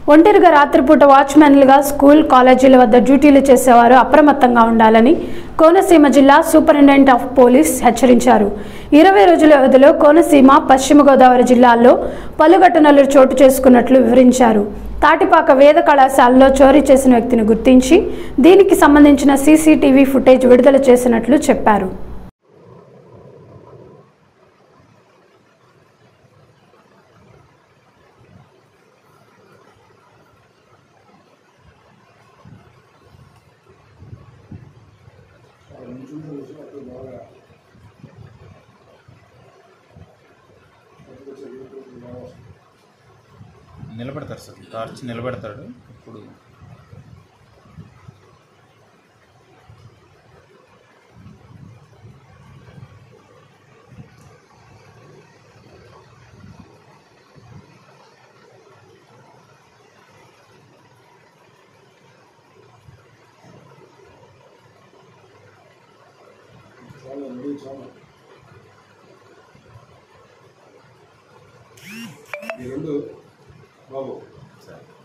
ఒంటరిగా రాత్రిపూట వాచ్మెన్లుగా స్కూల్ కాలేజీల వద్ద డ్యూటీలు చేసేవారు అప్రమత్తంగా ఉండాలని కోనసీమ జిల్లా సూపరింటెండెంట్ ఆఫ్ పోలీస్ హెచ్చరించారు ఇరవై రోజుల వ్యవధిలో కోనసీమ పశ్చిమ గోదావరి జిల్లాల్లో పలు ఘటనలు చోటు చేసుకున్నట్లు వివరించారు తాటిపాక వేద కళాశాలలో చోరీ చేసిన వ్యక్తిని గుర్తించి దీనికి సంబంధించిన సీసీటీవీ ఫుటేజ్ విడుదల చేసినట్లు చెప్పారు నిలబెడతారు సార్ టార్చ్ నిలబెడతాడు ఇప్పుడు ఈ రెండు బాబు సార్